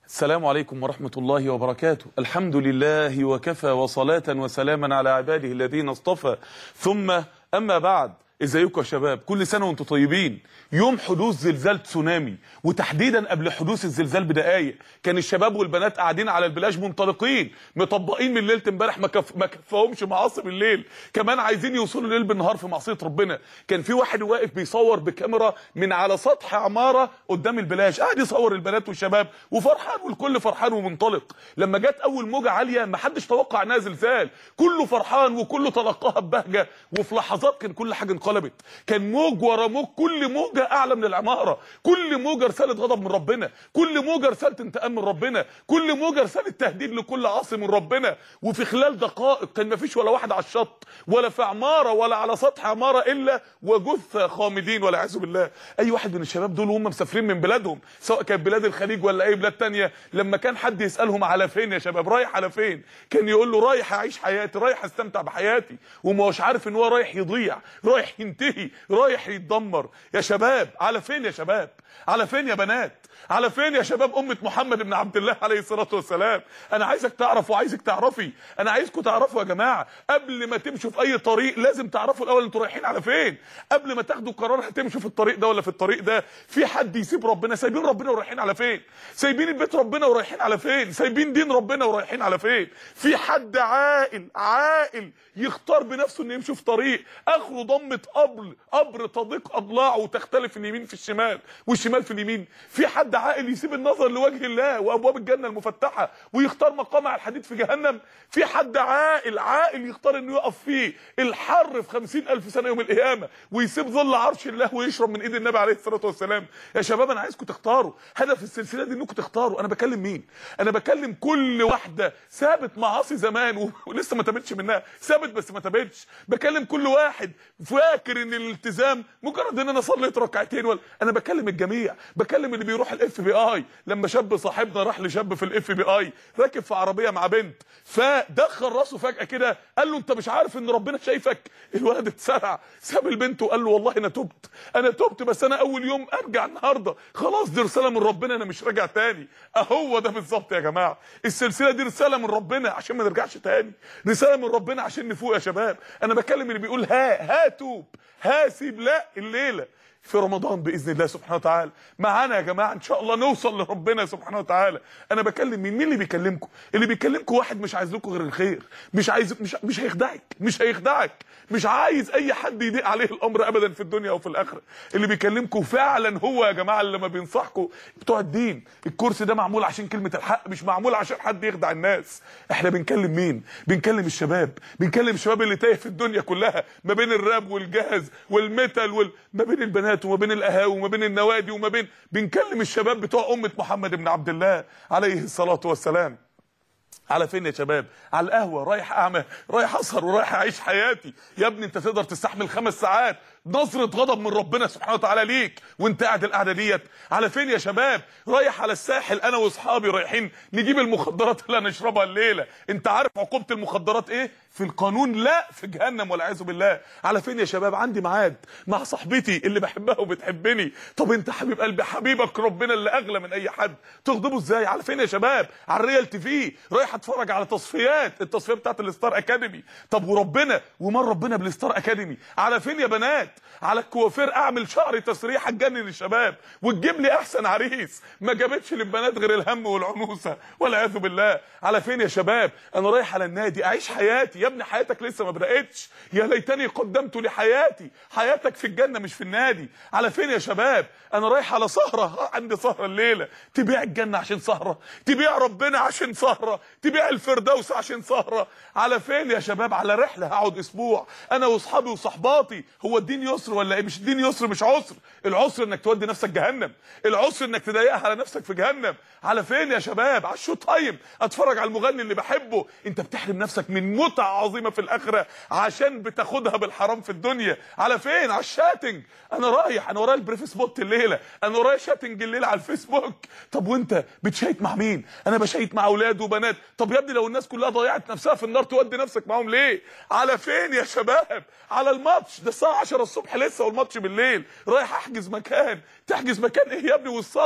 السلام عليكم ورحمة الله وبركاته الحمد لله وكفى وصلاة وسلاما على عباده الذين اصطفى ثم أما بعد ازيكم يا شباب كل سنة وانتم طيبين يوم حدوث زلزال تسونامي وتحديدا قبل حدوث الزلزال بدقايق كان الشباب والبنات قاعدين على البلاج منطلقين مطبقين من ليله امبارح ما كف... ما كفاهمش معاصي بالليل كمان عايزين يوصلوا الليل بالنهار في معصيه ربنا كان في واحد واقف بيصور بكاميرا من على سطح عماره قدام البلاج قاعد يصور البنات والشباب وفرحان والكل فرحان ومنطلق لما جت اول موجه عاليه ما حدش توقع انها زلزال كله فرحان وكله تلقاها ببهجه وفي لحظات كان كل حاجه انقلبت كان موج ورا موج كل موجه اعلى من العماره كل موجه رساله غضب من ربنا كل موجه رساله انتقام من ربنا كل موجه رساله تهديد لكل عاصي من ربنا وفي خلال دقائق كان ما فيش ولا واحد على الشط ولا في عماره ولا على سطح عماره الا وجثه خامدين والعياذ بالله اي واحد من الشباب دول وهم مسافرين من بلادهم سواء كانت بلاد الخليج ولا اي بلاد تانية لما كان حد يسالهم على فين يا شباب رايح على فين كان يقول له رايح اعيش حياتي رايح استمتع بحياتي وما هوش عارف ان هو رايح يضيع رايح ينتهي رايح يتدمر يا شباب على فين يا شباب على فين يا بنات على فين يا شباب امه محمد بن عبد الله عليه الصلاه والسلام انا عايزك تعرف وعايزك تعرفي انا عايزكم تعرفوا يا جماعه قبل ما تمشوا في اي طريق لازم تعرفوا الاول انتوا رايحين على فين قبل ما تاخدوا قرار هتمشوا في الطريق ده ولا في الطريق ده في حد يسيب ربنا سايبين ربنا ورايحين على فين سايبين البيت ربنا ورايحين على فين سايبين دين ربنا ورايحين على فين في حد عاقل عاقل يختار بنفسه انه يمشي في طريق اخره ضمه قبر قبر تضيق اضلاعه وتختلف اليمين في الشمال والشمال في اليمين في حد عاقل يسيب النظر لوجه الله وابواب الجنه المفتحه ويختار مقامع الحديد في جهنم في حد عاقل عاقل يختار انه يقف فيه الحر في خمسين الف سنه يوم القيامه ويسيب ظل عرش الله ويشرب من ايد النبي عليه الصلاه والسلام يا شباب انا عايزكم تختاروا هدف السلسله دي انكم تختاروا انا بكلم مين انا بكلم كل واحده سابت معاصي زمان ولسه ما تابتش منها سابت بس ما تابتش بكلم كل واحد فاكر ان الالتزام مجرد ان انا صليت ركعتين ولا انا بكلم الجميع بكلم اللي بيروح الاف بي اي لما شاب صاحبنا راح لشاب في الاف بي اي راكب في عربيه مع بنت فدخل راسه فجاه كده قال له انت مش عارف ان ربنا شايفك الولد اتسرع ساب البنت وقال له والله انا تبت انا تبت بس انا اول يوم ارجع النهارده خلاص دي رساله من ربنا انا مش راجع تاني اهو ده بالظبط يا جماعه السلسله دي رساله من ربنا عشان ما نرجعش تاني رساله من ربنا عشان نفوق يا شباب انا بكلم اللي بيقول ها ها توب ها سيب لا الليله في رمضان باذن الله سبحانه وتعالى معانا يا جماعه ان شاء الله نوصل لربنا سبحانه وتعالى انا بكلم مين مين اللي بيكلمكم اللي بيكلمكم واحد مش عايز لكم غير الخير مش عايز مش مش هيخدعك مش هيخدعك مش عايز اي حد يضيق عليه الامر ابدا في الدنيا او في الاخره اللي بيكلمكم فعلا هو يا جماعه اللي لما بينصحكم بتوع الدين الكورس ده معمول عشان كلمه الحق مش معمول عشان حد يخدع الناس احنا بنكلم مين بنكلم الشباب بنكلم الشباب اللي تايه في الدنيا كلها ما بين الراب والجاز والميتال وال... ما بين البنات وما بين القهاوي وما بين النوادي وما بين بنكلم الشباب بتوع امه محمد بن عبد الله عليه الصلاه والسلام على فين يا شباب على القهوه رايح اعمل رايح اسهر ورايح اعيش حياتي يا ابني انت تقدر تستحمل خمس ساعات نظرة غضب من ربنا سبحانه وتعالى ليك وانت قاعد القعده ديت على فين يا شباب رايح على الساحل انا واصحابي رايحين نجيب المخدرات اللي هنشربها الليله انت عارف عقوبه المخدرات ايه في القانون لا في جهنم والعياذ بالله على فين يا شباب عندي ميعاد مع صاحبتي اللي بحبها وبتحبني طب انت حبيب قلبي حبيبك ربنا اللي اغلى من اي حد تغضبه ازاي على فين يا شباب على الريال تي في رايح اتفرج على تصفيات التصفيه بتاعت الستار اكاديمي طب وربنا ومن ربنا بالستار اكاديمي على فين يا بنات على الكوافير اعمل شعري تسريحه تجنن الشباب وتجيب لي احسن عريس ما جابتش للبنات غير الهم والعنوسه والعياذ بالله على فين يا شباب انا رايح على النادي اعيش حياتي يا ابني حياتك لسه ما بداتش يا ليتني قدمت لحياتي حياتك في الجنه مش في النادي على فين يا شباب انا رايح على سهره عندي سهره الليله تبيع الجنه عشان سهره تبيع ربنا عشان سهره تبيع الفردوس عشان سهره على فين يا شباب على رحله هقعد اسبوع انا واصحابي وصحباتي هو الدين يسر ولا ايه مش الدين يسر مش عسر العسر انك تودي نفسك جهنم العسر انك تضايقها على نفسك في جهنم على فين يا شباب على الشو تايم اتفرج على المغني اللي بحبه انت بتحرم نفسك من متعه عظيمه في الاخره عشان بتاخدها بالحرام في الدنيا على فين على الشاتنج انا رايح انا ورايا البريف سبوت الليله انا ورايا شاتنج الليله على الفيسبوك طب وانت بتشيت مع مين انا بشيت مع اولاد وبنات طب يا ابني لو الناس كلها ضيعت نفسها في النار تودي نفسك معاهم ليه على فين يا شباب على الماتش ده الساعه 10 الصبح لسه والماتش بالليل رايح احجز مكان تحجز مكان ايه يا ابني والصلاه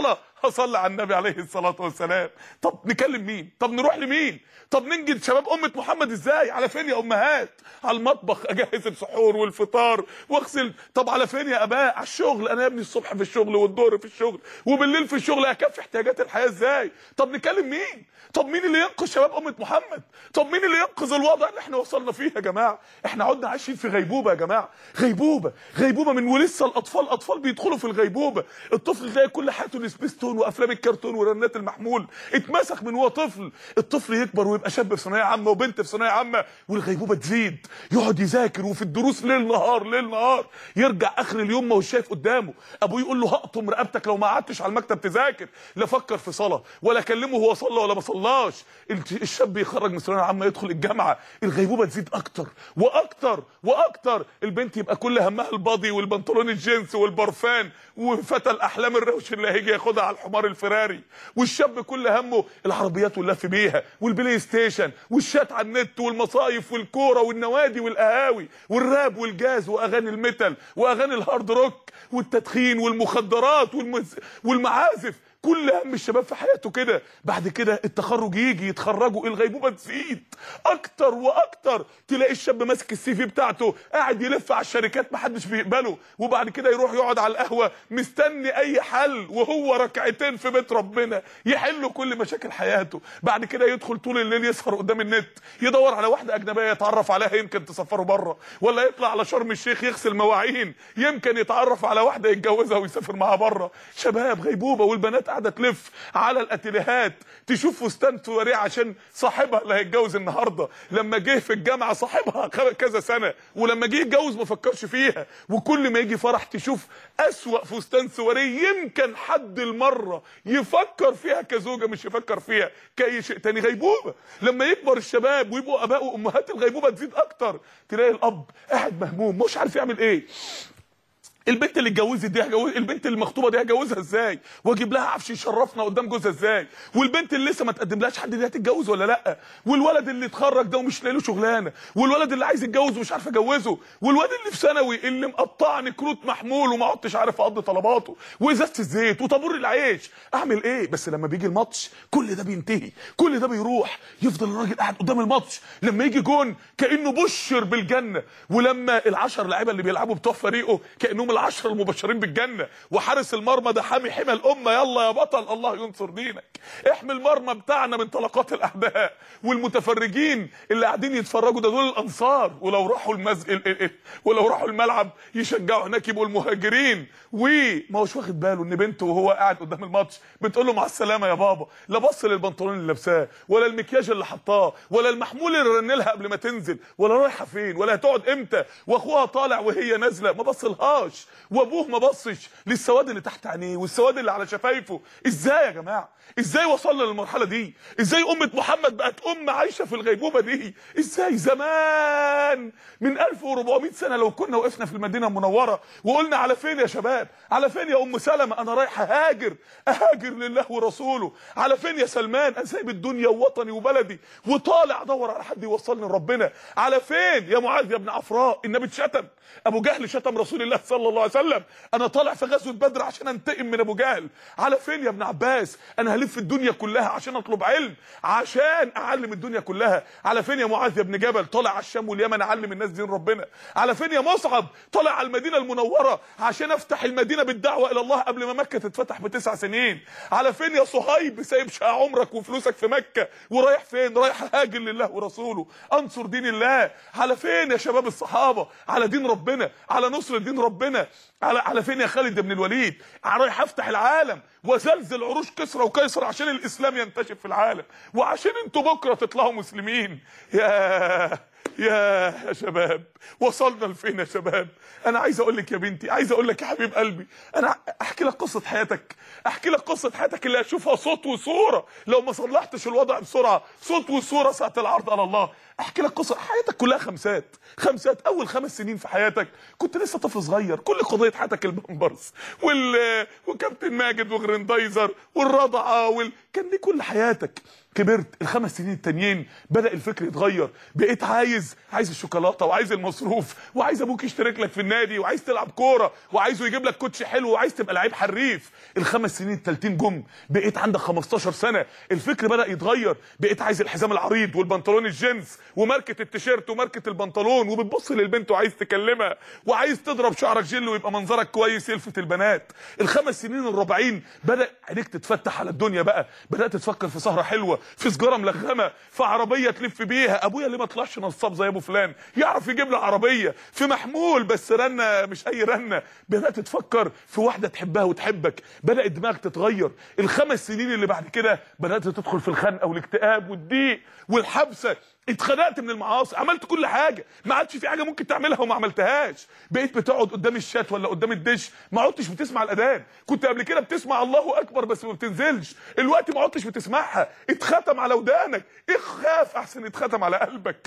اصلي على النبي عليه الصلاه والسلام طب نكلم مين طب نروح لمين طب ننجد شباب امه محمد ازاي على فين يا امهات على المطبخ اجهز السحور والفطار واغسل طب على فين يا اباء على الشغل انا يا ابني الصبح في الشغل والظهر في الشغل وبالليل في الشغل اكفي احتياجات الحياه ازاي طب نكلم مين طب مين اللي ينقذ شباب امه محمد طب مين اللي ينقذ الوضع اللي احنا وصلنا فيه يا جماعه احنا عدنا عايشين في غيبوبه يا جماعه غيبوبه غيبوبه من ولسه الاطفال اطفال بيدخلوا في الغيبوبه الطفل تلاقي كل حياته السبيستون وافلام الكرتون ورنات المحمول اتمسك من هو طفل الطفل يكبر ويبقى شاب في ثانويه عامه وبنت في ثانويه عامه والغيبوبه تزيد يقعد يذاكر وفي الدروس ليل نهار ليل نهار يرجع اخر اليوم ما هو شايف قدامه ابوه يقول له هقطم رقبتك لو ما قعدتش على المكتب تذاكر لا فكر في صلاه ولا كلمه هو صلى ولا ما صلاش الشاب يخرج من ثانويه عامه يدخل الجامعه الغيبوبه تزيد اكتر واكتر واكتر البنت يبقى كل همها البادي والبنطلون الجينز والبرفان وفتى الاحلام الروش اللي هيجي ياخدها على الحمار الفراري والشاب كل همه العربيات واللف بيها والبلاي ستيشن والشات على النت والمصايف والكوره والنوادي والقهاوي والراب والجاز واغاني الميتال واغاني الهارد روك والتدخين والمخدرات والمز... والمعازف كل هم الشباب في حياته كده بعد كده التخرج يجي يتخرجوا الغيبوبه تزيد اكتر واكتر تلاقي الشاب ماسك السي في بتاعته قاعد يلف على الشركات محدش بيقبله وبعد كده يروح يقعد على القهوه مستني اي حل وهو ركعتين في بيت ربنا يحلوا كل مشاكل حياته بعد كده يدخل طول الليل يسهر قدام النت يدور على واحده اجنبيه يتعرف عليها يمكن تسفره بره ولا يطلع على شرم الشيخ يغسل مواعين يمكن يتعرف على واحده يتجوزها ويسافر معاها بره شباب غيبوبه والبنات قاعده تلف على الاتيليهات تشوف فستان وريه عشان صاحبها اللي هيتجوز النهارده لما جه في الجامعه صاحبها كذا سنه ولما جه يتجوز ما فكرش فيها وكل ما يجي فرح تشوف اسوا فستان سواريه يمكن حد المره يفكر فيها كزوجه مش يفكر فيها كاي شيء تاني غيبوبه لما يكبر الشباب ويبقوا اباء وامهات الغيبوبه تزيد اكتر تلاقي الاب قاعد مهموم مش عارف يعمل ايه البنت اللي اتجوزت دي هجوز البنت اللي مخطوبه دي هجوزها ازاي واجيب لها عفش يشرفنا قدام جوزها ازاي والبنت اللي لسه ما تقدملهاش حد دي هتتجوز ولا لا والولد اللي اتخرج ده ومش لاقي له شغلانه والولد اللي عايز يتجوز ومش عارف اجوزه والواد اللي في ثانوي اللي مقطعني كروت محمول وما عدتش عارف اقضي طلباته وازازه الزيت وطابور العيش اعمل ايه بس لما بيجي الماتش كل ده بينتهي كل ده بيروح يفضل الراجل قاعد قدام الماتش لما يجي جون كانه بشر بالجنه ولما العشر لعيبه اللي بيلعبوا بتوع فريقه كانهم العشر المبشرين بالجنه وحارس المرمى ده حامي حمى الامه يلا يا بطل الله ينصر دينك احمي المرمى بتاعنا من طلقات الاعداء والمتفرجين اللي قاعدين يتفرجوا ده دول الانصار ولو راحوا المز... ولو راحوا الملعب يشجعوا هناك يبقوا المهاجرين وما هوش واخد باله ان بنته وهو قاعد قدام الماتش بتقول له مع السلامه يا بابا لا بص للبنطلون اللي لابساه ولا المكياج اللي حطاه ولا المحمول اللي رن لها قبل ما تنزل ولا رايحه فين ولا هتقعد امتى واخوها طالع وهي نازله ما بصلهاش وابوه ما بصش للسواد اللي تحت عينيه والسواد اللي على شفايفه ازاي يا جماعه ازاي وصلنا للمرحله دي ازاي امه محمد بقت ام عايشه في الغيبوبه دي ازاي زمان من 1400 سنه لو كنا وقفنا في المدينه المنوره وقلنا على فين يا شباب على فين يا ام سلمة انا رايح اهاجر اهاجر لله ورسوله على فين يا سلمان انا سايب الدنيا ووطني وبلدي وطالع ادور على حد يوصلني لربنا على فين يا معاذ يا ابن عفراء النبي اتشتم ابو جهل شتم رسول الله صلى الله عليه وسلم انا طالع في غزوه بدر عشان انتقم من ابو جهل على فين يا ابن عباس انا هلف الدنيا كلها عشان اطلب علم عشان اعلم الدنيا كلها على فين يا معاذ يا ابن جبل طالع على الشام واليمن اعلم الناس دين ربنا على فين يا مصعب طالع على المدينه المنوره عشان افتح المدينه بالدعوه الى الله قبل ما مكه تتفتح بتسع سنين على فين يا صهيب سايب شقى عمرك وفلوسك في مكه ورايح فين رايح هاجر لله ورسوله انصر دين الله على فين يا شباب الصحابه على دين ربنا على نصر دين ربنا على على فين يا خالد بن الوليد رايح افتح العالم وزلزل عروش كسرى وقيصر عشان الاسلام ينتشر في العالم وعشان انتوا بكره تطلعوا مسلمين يا يا يا شباب وصلنا لفين يا شباب انا عايز اقول لك يا بنتي عايز اقول لك يا حبيب قلبي انا احكي لك قصه حياتك احكي لك قصه حياتك اللي هتشوفها صوت وصوره لو ما صلحتش الوضع بسرعه صوت وصوره ساعه العرض على الله احكي لك قصه حياتك كلها خمسات خمسات اول خمس سنين في حياتك كنت لسه طفل صغير كل قضيه حياتك البامبرز وال وكابتن ماجد وغرندايزر والرضعه وال... كان دي كل حياتك كبرت الخمس سنين التانيين بدا الفكر يتغير بقيت عايز عايز الشوكولاته وعايز المصروف وعايز ابوك يشترك لك في النادي وعايز تلعب كوره وعايزه يجيب لك كوتش حلو وعايز تبقى لعيب حريف الخمس سنين التالتين جم بقيت عندك 15 سنه الفكر بدا يتغير بقيت عايز الحزام العريض والبنطلون الجينز وماركه التيشيرت وماركه البنطلون وبتبص للبنت وعايز تكلمها وعايز تضرب شعرك جل ويبقى منظرك كويس يلفت البنات الخمس سنين الرابعين بدا عينيك تتفتح على الدنيا بقى بدات تفكر في سهره حلوه في سجاره ملغمه في عربيه تلف بيها ابويا ليه ما طلعش نصاب زي ابو فلان يعرف يجيب لي عربيه في محمول بس رنه مش اي رنه بدات تفكر في واحده تحبها وتحبك بدات دماغك تتغير الخمس سنين اللي بعد كده بدات تدخل في الخنقه والاكتئاب والضيق والحبسه اتخنقت من المعاصي عملت كل حاجه ما عادش في حاجه ممكن تعملها وما عملتهاش بقيت بتقعد قدام الشات ولا قدام الدش ما عدتش بتسمع الاذان كنت قبل كده بتسمع الله اكبر بس ما بتنزلش الوقت ما عدتش بتسمعها اتختم على ودانك اخاف احسن اتختم على قلبك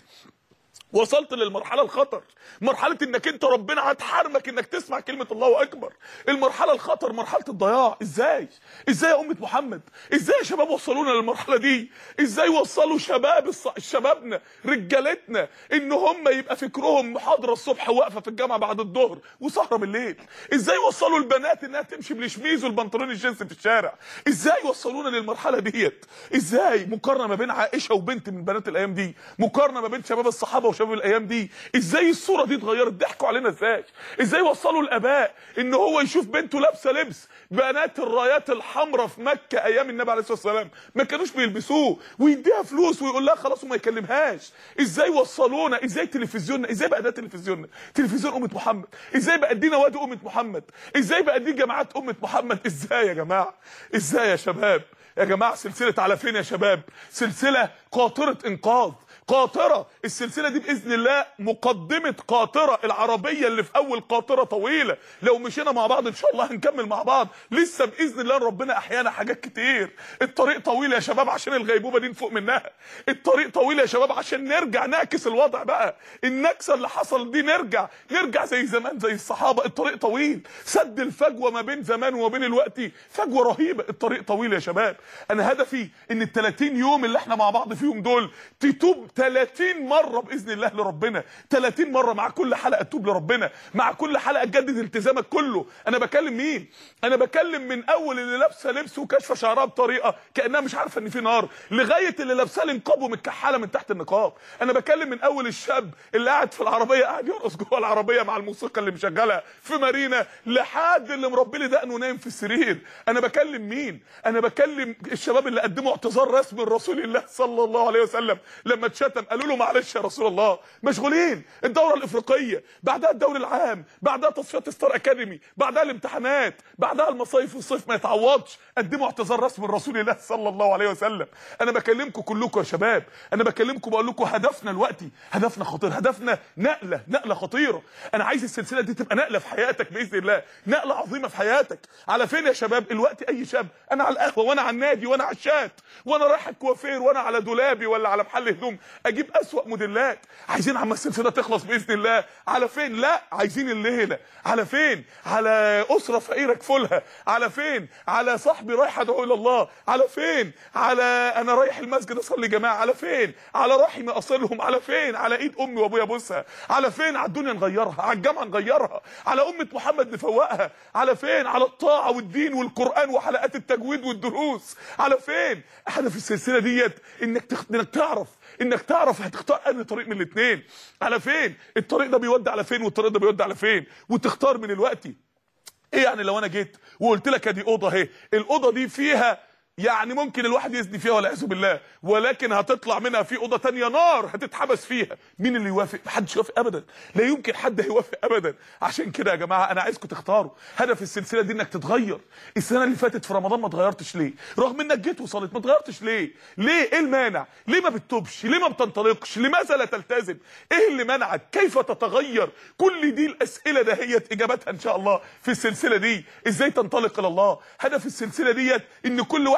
وصلت للمرحله الخطر مرحله انك انت ربنا هتحرمك انك تسمع كلمه الله اكبر المرحله الخطر مرحله الضياع ازاي ازاي يا امه محمد ازاي يا شباب وصلونا للمرحله دي ازاي وصلوا شباب الص... شبابنا رجالتنا ان هم يبقى فكرهم محاضره الصبح واقفه في الجامعه بعد الظهر وسهره بالليل ازاي وصلوا البنات انها تمشي بالشميز والبنطلون الجينز في الشارع ازاي وصلونا للمرحله ديت ازاي مقارنه ما بين عائشه وبنت من بنات الايام دي مقارنه ما بين شباب الصحابه وشباب الايام دي ازاي الصوره دي اتغيرت ضحكوا علينا ازاي ازاي وصلوا الاباء ان هو يشوف بنته لابسه لبس بنات الرايات الحمراء في مكه ايام النبي عليه الصلاه والسلام ما كانوش بيلبسوه ويديها فلوس ويقول لها خلاص وما يكلمهاش ازاي وصلونا ازاي تلفزيوننا ازاي بقى ده تلفزيوننا تلفزيون امه محمد ازاي بقى دي نوادي امه محمد ازاي بقى دي جماعات امه محمد ازاي يا جماعه ازاي يا شباب يا جماعه سلسله على فين يا شباب سلسله قاطره انقاذ قاطرة السلسلة دي بإذن الله مقدمة قاطرة العربية اللي في أول قاطرة طويلة لو مشينا مع بعض إن شاء الله هنكمل مع بعض لسه بإذن الله ربنا أحيانا حاجات كتير الطريق طويل يا شباب عشان الغيبوبة دي نفوق منها الطريق طويل يا شباب عشان نرجع نعكس الوضع بقى النكسة اللي حصل دي نرجع نرجع زي زمان زي الصحابة الطريق طويل سد الفجوة ما بين زمان وما بين الوقت فجوة رهيبة الطريق طويل يا شباب أنا هدفي إن ال 30 يوم اللي احنا مع بعض فيهم دول تتوب 30 مره باذن الله لربنا 30 مره مع كل حلقه تتوب لربنا مع كل حلقه تجدد التزامك كله انا بكلم مين انا بكلم من اول اللي لابسه لبس وكاشفه شعرها بطريقه كانها مش عارفه ان في نار لغايه اللي لابسه النقاب ومتكحله من تحت النقاب انا بكلم من اول الشاب اللي قاعد في العربيه قاعد يرقص جوه العربيه مع الموسيقى اللي مشغلها في مارينا لحد اللي مربي لي دقنه نايم في السرير انا بكلم مين انا بكلم الشباب اللي قدموا اعتذار رسمي لرسول الله صلى الله عليه وسلم لما اتشتم قالوا له معلش يا رسول الله مشغولين الدوره الافريقيه بعدها الدوري العام بعدها تصفيات ستار اكاديمي بعدها الامتحانات بعدها المصايف والصيف ما يتعوضش قدموا اعتذار رسمي لرسول الله صلى الله عليه وسلم انا بكلمكم كلكم يا شباب انا بكلمكم بقول لكم هدفنا دلوقتي هدفنا خطير هدفنا نقله نقله خطيره انا عايز السلسله دي تبقى نقله في حياتك باذن الله نقله عظيمه في حياتك على فين يا شباب الوقت اي شاب انا على القهوه وانا على النادي وانا على الشات وانا رايح الكوافير وانا على دولابي ولا على محل هدوم اجيب اسوأ موديلات عايزين عم السلسله تخلص باذن الله على فين لا عايزين الليله على فين على اسره فقيره كفولها على فين على صاحبي رايح ادعو الى الله على فين على انا رايح المسجد اصلي جماعه على فين على رحمي اصلهم على فين على ايد امي وابويا بوسها على فين على الدنيا نغيرها على الجامعه نغيرها على امه محمد نفوقها على فين على الطاعه والدين والقران وحلقات التجويد والدروس على فين هدف السلسله ديت انك تخ... انك تعرف انك تعرف هتختار انهي طريق من الاثنين على فين الطريق ده بيودي على فين والطريق ده بيودي على فين وتختار من الوقت ايه يعني لو انا جيت وقلت لك ادي اوضه اهي الاوضه دي فيها يعني ممكن الواحد يزني فيها والعياذ بالله ولكن هتطلع منها في اوضه تانية نار هتتحبس فيها مين اللي يوافق محدش يوافق ابدا لا يمكن حد هيوافق ابدا عشان كده يا جماعه انا عايزكم تختاروا هدف السلسله دي انك تتغير السنه اللي فاتت في رمضان ما اتغيرتش ليه رغم انك جيت وصلت ما اتغيرتش ليه ليه ايه المانع ليه ما بتتوبش ليه ما بتنطلقش لماذا لا تلتزم ايه اللي منعك كيف تتغير كل دي الاسئله دهيت اجابتها ان شاء الله في السلسله دي ازاي تنطلق الى الله هدف السلسله ديت ان كل واحد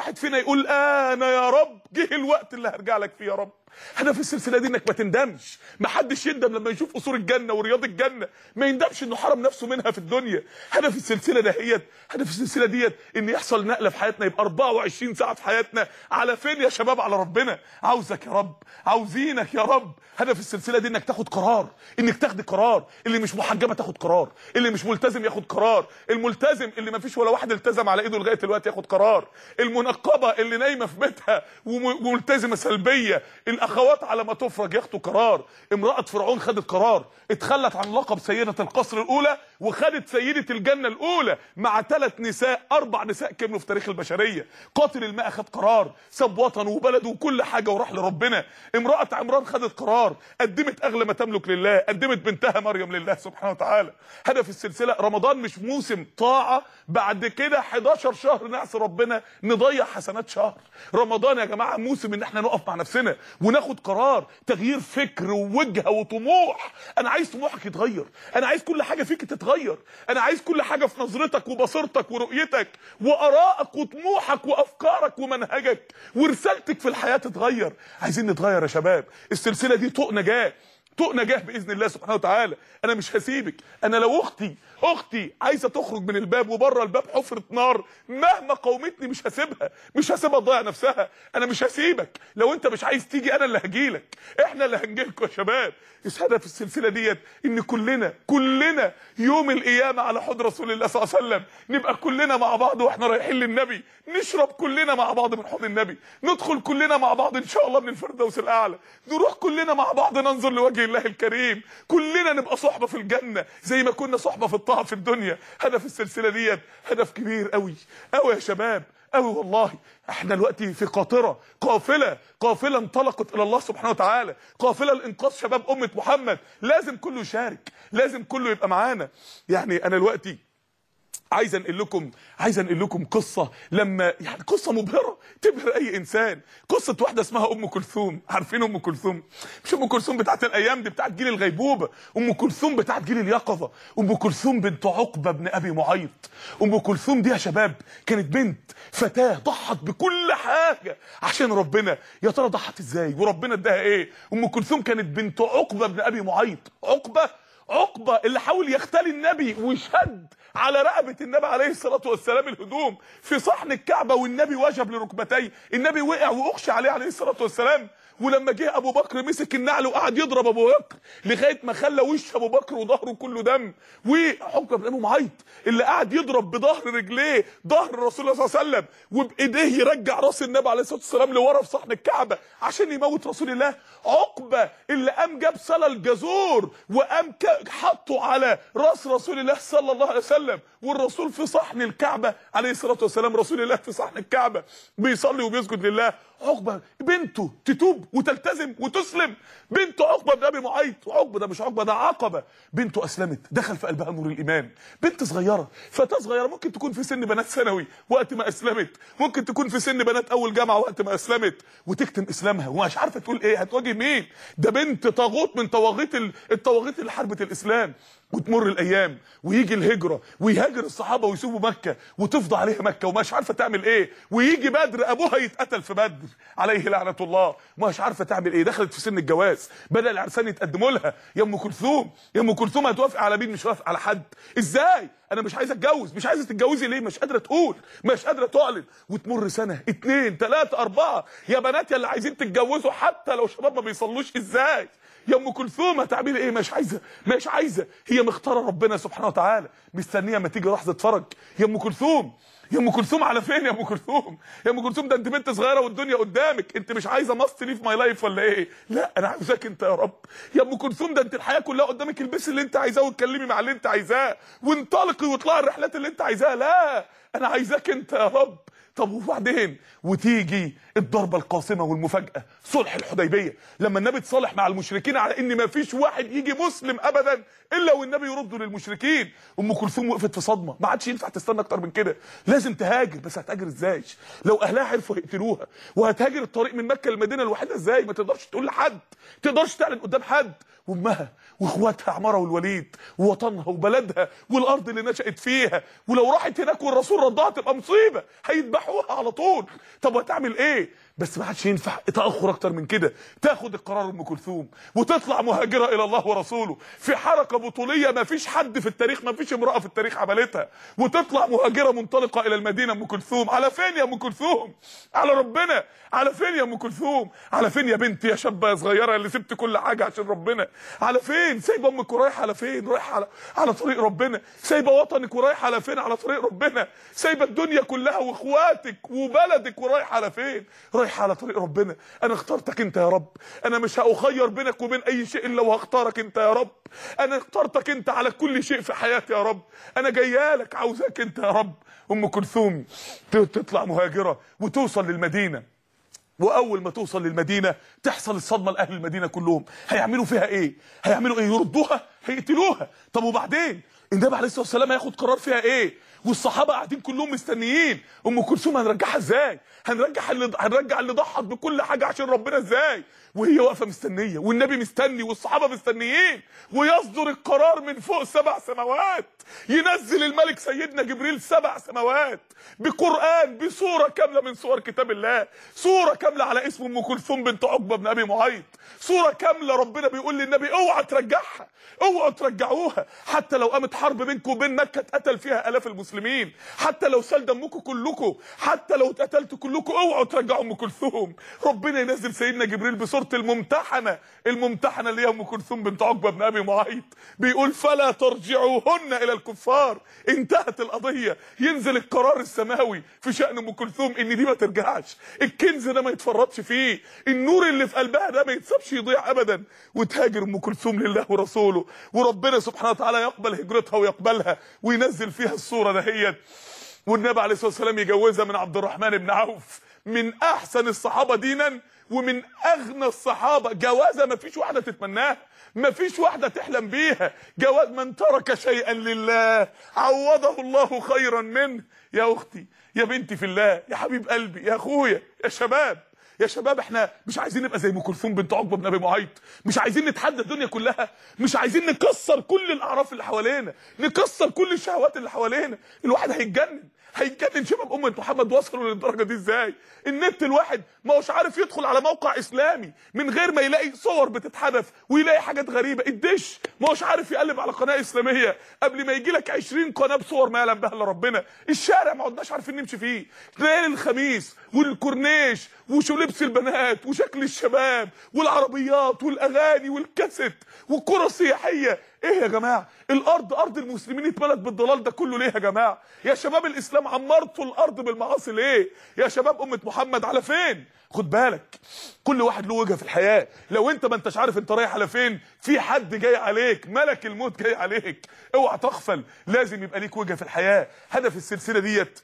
واحد فينا يقول انا يا رب جه الوقت اللي هرجع لك فيه يا رب هدف السلسله دي انك ما تندمش ما حدش يندم لما يشوف قصور الجنه ورياض الجنه ما يندمش انه حرم نفسه منها في الدنيا هدف السلسله دهيت هدف السلسله ديت ان يحصل نقله في حياتنا يبقى 24 ساعه في حياتنا على فين يا شباب على ربنا عاوزك يا رب عاوزينك يا رب هدف السلسله دي انك تاخد قرار انك تاخد قرار اللي مش محجبه تاخد قرار اللي مش ملتزم ياخد قرار الملتزم اللي ما فيش ولا واحد التزم على ايده لغايه دلوقتي ياخد قرار المنقبه اللي نايمه في بيتها وم- وملتزمه سلبيه الاخوات على ما تفرج ياخدوا قرار امراه فرعون خدت قرار اتخلت عن لقب سيده القصر الاولى وخدت سيده الجنه الاولى مع ثلاث نساء اربع نساء كملوا في تاريخ البشريه قاتل الماء خد قرار ساب وطنه وبلده وكل حاجه وراح لربنا امراه عمران خدت قرار قدمت اغلى ما تملك لله قدمت بنتها مريم لله سبحانه وتعالى هدف السلسله رمضان مش موسم طاعه بعد كده 11 شهر نعصي ربنا نضيع حسنات شهر رمضان يا جماعه موسم ان احنا نقف مع نفسنا وناخد قرار تغيير فكر ووجهه وطموح انا عايز طموحك يتغير انا عايز كل حاجه فيك تتغير انا عايز كل حاجه في نظرتك وبصيرتك ورؤيتك وارائك وطموحك وافكارك ومنهجك ورسالتك في الحياه تتغير عايزين نتغير يا شباب السلسله دي طوق نجاه طوق نجاه باذن الله سبحانه وتعالى انا مش هسيبك انا لو اختي اختي عايزه تخرج من الباب وبره الباب حفره نار مهما قومتني مش هسيبها مش هسيبها تضيع نفسها انا مش هسيبك لو انت مش عايز تيجي انا اللي هجيلك احنا اللي هنجيلكوا يا شباب بس هدف السلسله ديت ان كلنا كلنا يوم القيامه على حوض رسول الله صلى الله عليه وسلم نبقى كلنا مع بعض واحنا رايحين للنبي نشرب كلنا مع بعض من حوض النبي ندخل كلنا مع بعض ان شاء الله من الفردوس الاعلى نروح كلنا مع بعض ننظر لوجه الله الكريم كلنا نبقى صحبه في الجنه زي ما كنا صحبه في الطاعه في الدنيا هدف السلسله ديت هدف كبير قوي قوي يا شباب قوي والله احنا دلوقتي في قاطره قافله قافله انطلقت الى الله سبحانه وتعالى قافله لانقاذ شباب امه محمد لازم كله يشارك لازم كله يبقى معانا يعني انا دلوقتي عايز انقل لكم عايز انقل لكم قصه لما يعني قصه مبهره تبهر اي انسان قصه واحده اسمها ام كلثوم عارفين ام كلثوم مش ام كلثوم بتاعت الايام دي بتاعت جيل الغيبوبه ام كلثوم بتاعت جيل اليقظه ام كلثوم بنت عقبه بن ابي معيط ام كلثوم دي يا شباب كانت بنت فتاه ضحت بكل حاجه عشان ربنا يا ترى ضحت ازاي وربنا اداها ايه ام كلثوم كانت بنت عقبه بن ابي معيط عقبه عقبه اللي حاول يختلي النبي وشد على رقبه النبي عليه الصلاه والسلام الهدوم في صحن الكعبه والنبي وجب لركبتيه النبي وقع واغشى عليه عليه الصلاه والسلام ولما جه ابو بكر مسك النعل وقعد يضرب ابو بكر لغايه ما خلى وش ابو بكر وظهره كله دم وعقبه بن ابي معيط اللي قعد يضرب بظهر رجليه ظهر الرسول صلى الله عليه وسلم وبايديه يرجع راس النبي عليه الصلاه والسلام لورا في صحن الكعبه عشان يموت رسول الله عقبه اللي قام جاب صلى الجزور وقام ك- حطه على راس رسول الله صلى الله عليه وسلم والرسول في صحن الكعبه عليه الصلاه والسلام رسول الله في صحن الكعبه بيصلي وبيسجد لله عقبه بنته تتوب وتلتزم وتسلم بنت عقبه بن ابي معيط عقبه ده مش عقبه ده عقبه بنته اسلمت دخل في قلبها نور الايمان بنت صغيره فتاه صغيره ممكن تكون في سن بنات ثانوي وقت ما اسلمت ممكن تكون في سن بنات اول جامعه وقت ما اسلمت وتكتم اسلامها ومش عارفه تقول ايه هتواجه مين ده بنت طاغوت من طواغيت ال- الطواغيت اللي حاربت الاسلام وتمر الايام ويجي الهجره ويهاجر الصحابه ويسيبوا مكه وتفضى عليها مكه ومش عارفه تعمل ايه ويجي بدر ابوها يتقتل في بدر عليه لعنه الله ومش عارفه تعمل ايه دخلت في سن الجواز بدا العرسان يتقدموا لها يا ام كلثوم يا ام كلثوم هتوافق على مين مش وافق على حد ازاي انا مش عايزه اتجوز مش عايزه تتجوزي ليه مش قادره تقول مش قادره تعلن وتمر سنه اتنين تلاته اربعه يا بنات يا اللي عايزين تتجوزوا حتى لو شباب ما بيصلوش ازاي يا ام كلثوم هتعملي ايه مش عايزه مش عايزه هي مختاره ربنا سبحانه وتعالى مستنيه ما تيجي لحظه فرج يا ام كلثوم يا ام كلثوم على فين يا ام كلثوم يا ام كلثوم ده انت بنت صغيره والدنيا قدامك انت مش عايزه ماست ليف ماي لايف ولا ايه لا انا عاوزاك انت يا رب يا ام كلثوم ده انت الحياه كلها قدامك البسي اللي انت عايزاه واتكلمي مع اللي انت عايزاه وانطلقي واطلعي الرحلات اللي انت عايزاها لا انا عايزاك انت يا رب طب وبعدين وتيجي الضربه القاصمه والمفاجاه صلح الحديبيه لما النبي اتصالح مع المشركين على ان ما فيش واحد يجي مسلم ابدا الا والنبي يرده للمشركين ام كلثوم وقفت في صدمه ما عادش ينفع تستنى اكتر من كده لازم تهاجر بس هتهاجر ازاي لو اهلها عرفوا يقتلوها وهتهاجر الطريق من مكه للمدينه الوحيده ازاي ما تقدرش تقول لحد تقدرش تعلن قدام حد وامها واخواتها عماره والوليد ووطنها وبلدها والارض اللي نشأت فيها ولو راحت هناك والرسول ردها تبقى مصيبه هيذبحوا راحوها على طول طب وهتعمل ايه بس ما عادش ينفع تاخر اكتر من كده تاخد القرار ام كلثوم وتطلع مهاجره الى الله ورسوله في حركه بطوليه ما فيش حد في التاريخ ما فيش امراه في التاريخ عملتها وتطلع مهاجره منطلقه الى المدينه ام كلثوم على فين يا ام كلثوم على ربنا على فين يا ام كلثوم على فين يا بنتي يا شابه يا صغيره اللي سبت كل حاجه عشان ربنا على فين سايبه امك ورايحه على فين رايحه على على طريق ربنا سايبه وطنك ورايحه على فين على طريق ربنا سايبه الدنيا كلها واخواتك وبلدك ورايحه على فين رايحه على طريق ربنا انا اخترتك انت يا رب انا مش هاخير بينك وبين اي شيء الا وهختارك انت يا رب انا اخترتك انت على كل شيء في حياتي يا رب انا جايالك عاوزاك انت يا رب ام كلثوم ت- تطلع مهاجره وتوصل للمدينه واول ما توصل للمدينه تحصل الصدمه لاهل المدينه كلهم هيعملوا فيها ايه هيعملوا ايه يردوها هيقتلوها طب وبعدين النبي عليه الصلاه والسلام هياخد قرار فيها ايه والصحابه قاعدين كلهم مستنيين ام كلثوم هنرجعها ازاي هنرجع اللي هنرجع اللي ضحت بكل حاجه عشان ربنا ازاي وهي واقفه مستنيه والنبي مستني والصحابه مستنيين ويصدر القرار من فوق سبع سماوات ينزل الملك سيدنا جبريل سبع سماوات بقران بصوره كامله من صور كتاب الله صوره كامله على اسم ام كلثوم بنت عقبه بن ابي معيط صوره كامله ربنا بيقول للنبي اوعى ترجعها اوعوا ترجعوها حتى لو قامت حرب بينكم وبين مكه اتقتل فيها الاف المسلمين حتى لو سال دمكم كلكم حتى لو اتقتلتوا كلكم اوعوا ترجعوا ام كلثوم ربنا ينزل سيدنا جبريل بصوره الممتحنه الممتحنه اللي هي ام كلثوم بنت عقبه بن ابي معيط بيقول فلا ترجعوهن الى الكفار انتهت القضيه ينزل القرار السماوي في شان ام كلثوم ان دي ما ترجعش الكنز ده ما يتفرطش فيه النور اللي في قلبها ده ما يتسابش يضيع ابدا وتهاجر ام كلثوم لله ورسوله وربنا سبحانه وتعالى يقبل هجرتها ويقبلها وينزل فيها الصوره دهيت والنبي عليه الصلاه والسلام يجوزها من عبد الرحمن بن عوف من احسن الصحابه دينا ومن اغنى الصحابه جوازه ما فيش واحده تتمناها ما فيش واحده تحلم بيها جواز من ترك شيئا لله عوضه الله خيرا منه يا اختي يا بنتي في الله يا حبيب قلبي يا اخويا يا شباب يا شباب احنا مش عايزين نبقى زي ام كلثوم بنت عقبه بن ابي معيط مش عايزين نتحدى الدنيا كلها مش عايزين نكسر كل الاعراف اللي حوالينا نكسر كل الشهوات اللي حوالينا الواحد هيتجنن هيتجنن شباب امه محمد وصلوا للدرجه دي ازاي النت الواحد ما هوش عارف يدخل على موقع اسلامي من غير ما يلاقي صور بتتحدث ويلاقي حاجات غريبه الدش ما هوش عارف يقلب على قناه اسلاميه قبل ما يجي لك 20 قناه بصور ما يعلم بها الا ربنا الشارع ما عدناش عارفين نمشي فيه ليالي الخميس والكورنيش وشو لبس البنات وشكل الشباب والعربيات والاغاني والكاسيت والكره السياحيه ايه يا جماعه الارض ارض المسلمين اتملت بالضلال ده كله ليه يا جماعه يا شباب الاسلام عمرتوا الارض بالمعاصي ليه يا شباب امه محمد على فين خد بالك كل واحد له وجهه في الحياه لو انت ما انتش عارف انت رايح على فين في حد جاي عليك ملك الموت جاي عليك اوعى تغفل لازم يبقى ليك وجهه في الحياه هدف السلسله ديت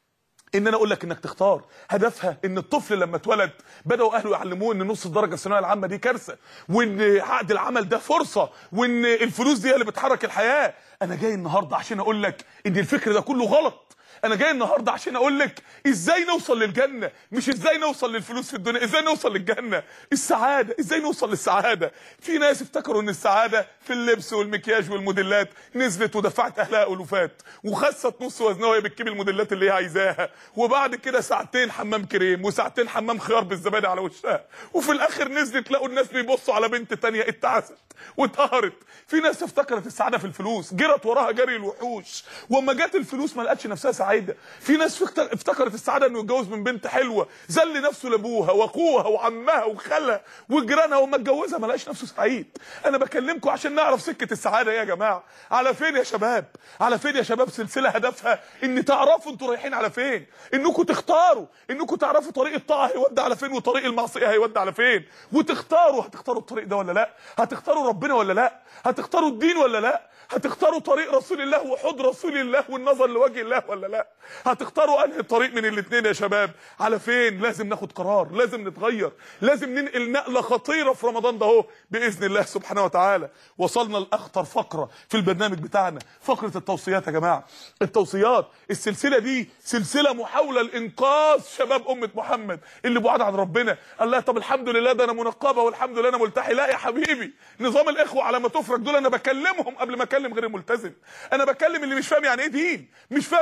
ان انا اقول لك انك تختار هدفها ان الطفل لما اتولد بداوا اهله يعلموه ان نص الدرجه الثانويه العامه دي كارثه وان عقد العمل ده فرصه وان الفلوس دي هي اللي بتحرك الحياه انا جاي النهارده عشان اقول لك ان الفكر ده كله غلط انا جاي النهارده عشان اقول لك ازاي نوصل للجنه مش ازاي نوصل للفلوس في الدنيا ازاي نوصل للجنه السعاده ازاي نوصل للسعاده في ناس افتكروا ان السعاده في اللبس والمكياج والموديلات نزلت ودفعت اهلها الوفات وخست نص وزنها وهي بتجيب الموديلات اللي هي عايزاها وبعد كده ساعتين حمام كريم وساعتين حمام خيار بالزبادي على وشها وفي الاخر نزلت لقوا الناس بيبصوا على بنت تانية اتعست واتقهرت في ناس افتكرت السعاده في الفلوس جرت وراها جري الوحوش واما جت الفلوس ما لقتش نفسها سعيده في ناس فكت- افتكرت السعاده انه يتجوز من بنت حلوه ذل نفسه لابوها واخوها وعمها وخالها وجيرانها وما اتجوزها ما لقاش نفسه سعيد انا بكلمكم عشان نعرف سكه السعاده إيه يا جماعه على فين يا شباب على فين يا شباب سلسله هدفها ان تعرفوا انتوا رايحين على فين انكم تختاروا انكم تعرفوا طريق الطاعه هيودي على فين وطريق المعصيه هيودي على فين وتختاروا هتختاروا الطريق ده ولا لا هتختاروا ربنا ولا لا هتختاروا الدين ولا لا هتختاروا طريق رسول الله وحب رسول الله والنظر لوجه الله ولا لا هتختاروا انهي طريق من الاثنين يا شباب على فين لازم ناخد قرار لازم نتغير لازم ننقل نقله خطيره في رمضان ده اهو باذن الله سبحانه وتعالى وصلنا لاخطر فقره في البرنامج بتاعنا فقره التوصيات يا جماعه التوصيات السلسله دي سلسله محاوله لانقاذ شباب امه محمد اللي بعاد عن ربنا قال لها طب الحمد لله ده انا منقبه والحمد لله انا ملتحي لا يا حبيبي نظام الاخوه على ما تفرج دول انا بكلمهم قبل ما اكلم غير الملتزم انا بكلم اللي مش فاهم يعني ايه دين مش فاهم يعني ايه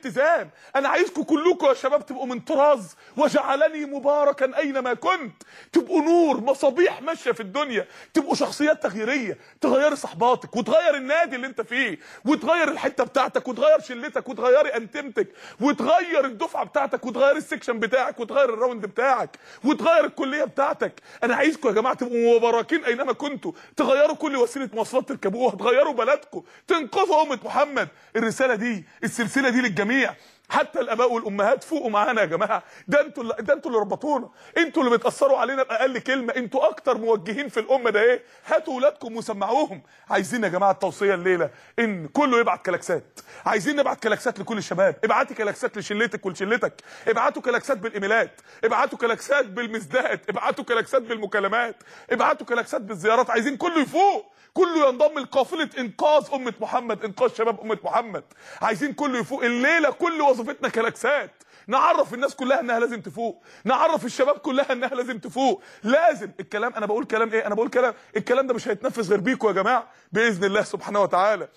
الالتزام انا عايزكم كلكم يا شباب تبقوا من طراز وجعلني مباركا اينما كنت تبقوا نور مصابيح ماشيه في الدنيا تبقوا شخصيات تغييريه تغيري صحباتك وتغير النادي اللي انت فيه وتغير الحته بتاعتك وتغير شلتك وتغيري انتمتك وتغير الدفعه بتاعتك وتغير السكشن بتاعك وتغير الراوند بتاعك وتغير الكليه بتاعتك انا عايزكم يا جماعه تبقوا مباركين اينما كنتوا تغيروا كل وسيله مواصلات تركبوها تغيروا بلدكم تنقذوا امه محمد الرساله دي السلسله دي للجميع حتى الاباء والامهات فوقوا معانا يا جماعه ده انتوا اللي ده انتوا اللي ربطونا انتوا اللي بتاثروا علينا باقل كلمه انتوا اكتر موجهين في الامه ده ايه هاتوا ولادكم وسمعوهم عايزين يا جماعه التوصيه الليله ان كله يبعت كلاكسات عايزين نبعت كلاكسات لكل الشباب ابعتي كلاكسات لشلتك ولشلتك ابعتوا كلاكسات بالايميلات ابعتوا كلاكسات بالمزدات ابعتوا كلاكسات بالمكالمات ابعتوا كلاكسات بالزيارات عايزين كله يفوق كله ينضم لقافله انقاذ امه محمد انقاذ شباب امه محمد عايزين كله يفوق الليله كل وظيفتنا كلاكسات نعرف الناس كلها انها لازم تفوق نعرف الشباب كلها انها لازم تفوق لازم الكلام انا بقول كلام ايه انا بقول كلام الكلام ده مش هيتنفذ غير بيكم يا جماعه باذن الله سبحانه وتعالى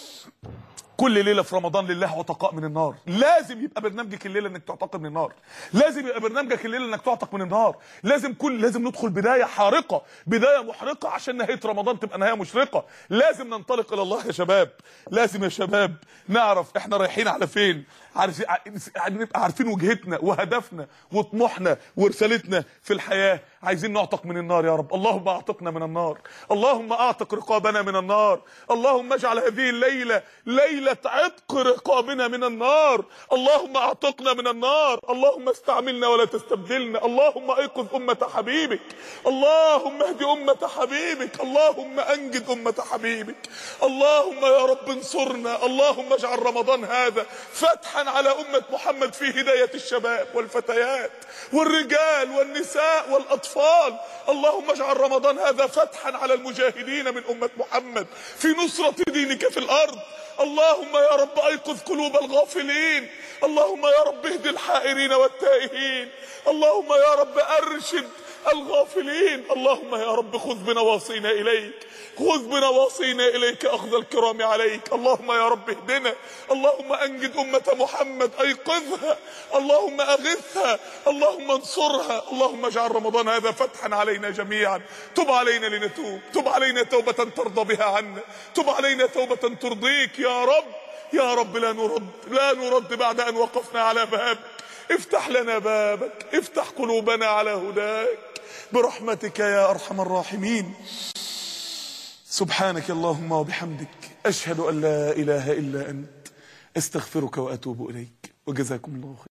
كل ليله في رمضان لله عتقاء من النار لازم يبقى برنامجك الليله انك تعتق من النار لازم يبقى برنامجك الليله انك تعتق من النار لازم كل لازم ندخل بدايه حارقه بدايه محرقه عشان نهايه رمضان تبقى نهايه مشرقه لازم ننطلق الى الله يا شباب لازم يا شباب نعرف احنا رايحين على فين عارفين نبقى عارفين وجهتنا وهدفنا وطموحنا ورسالتنا في الحياه عايزين نعتق من النار يا رب اللهم اعتقنا من النار اللهم اعتق رقابنا من النار اللهم اجعل هذه الليله ليله عتق رقابنا من النار اللهم اعتقنا من النار اللهم استعملنا ولا تستبدلنا اللهم ايقظ امه حبيبك اللهم اهد امه حبيبك اللهم انجد امه حبيبك اللهم يا رب انصرنا اللهم اجعل رمضان هذا فتحا على امه محمد في هدايه الشباب والفتيات والرجال والنساء والاطفال اللهم اجعل رمضان هذا فتحا على المجاهدين من امه محمد في نصره دينك في الارض اللهم يا رب ايقظ قلوب الغافلين اللهم يا رب اهد الحائرين والتائهين اللهم يا رب ارشد الغافلين اللهم يا رب خذ بنواصينا اليك خذ بنواصينا اليك اخذ الكرام عليك اللهم يا رب اهدنا اللهم انجد امه محمد ايقظها اللهم اغثها اللهم انصرها اللهم اجعل رمضان هذا فتحا علينا جميعا تب علينا لنتوب تب علينا توبه ترضى بها عنا تب علينا توبه ترضيك يا رب يا رب لا نرد لا نرد بعد ان وقفنا على بابك افتح لنا بابك افتح قلوبنا على هداك برحمتك يا ارحم الراحمين سبحانك اللهم وبحمدك اشهد ان لا اله الا انت استغفرك واتوب اليك وجزاكم الله خير